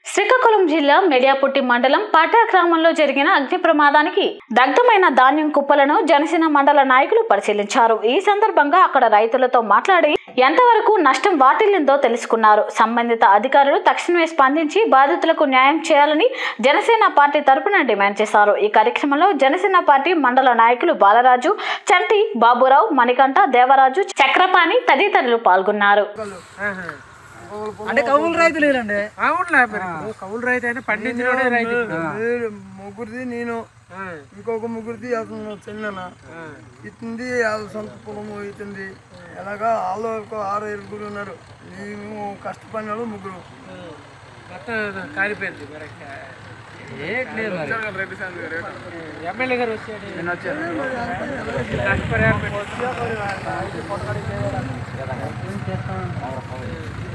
శ్రీకాకుళం జిల్లా మెడియాపుట్టి మండలం పాటా గ్రామంలో జరిగిన అగ్ని ప్రమాదానికి దగ్ధమైన ధాన్యం కుప్పలను జనసేన మండల నాయకులు పరిశీలించారు ఈ సందర్భంగా అక్కడ రైతులతో మాట్లాడి ఎంతవరకు నష్టం వాటిల్లిందో తెలుసుకున్నారు సంబంధిత అధికారులు తక్షణమే స్పందించి బాధితులకు న్యాయం చేయాలని జనసేన పార్టీ తరపున డిమాండ్ చేశారు ఈ కార్యక్రమంలో జనసేన పార్టీ మండల నాయకులు బాలరాజు చంటి బాబురావు మణికంఠ దేవరాజు చక్రపాణి తదితరులు పాల్గొన్నారు అంటే కౌలు రైతులు వీళ్ళండి అవునులే మరి ఇప్పుడు కౌలు రైతు అయినా పండించినోడే రైతు ఇప్పుడు. మీరు ముగ్గురిది నేను ఇంకొక ముగ్గురిది అతను చిన్న ఇతుంది వాళ్ళ సొంత పొలము ఇతుంది ఎలాగా వాళ్ళు ఒక ఆరు ఏడుగురు ఉన్నారు మేము కష్టపడిన వాళ్ళు ముగ్గురు మొత్తం కాలిపోయింది మరి ఏట్లేదు మరి ఎమ్మెల్యే గారు వచ్చాడు నష్టపరిహారం పెట్టి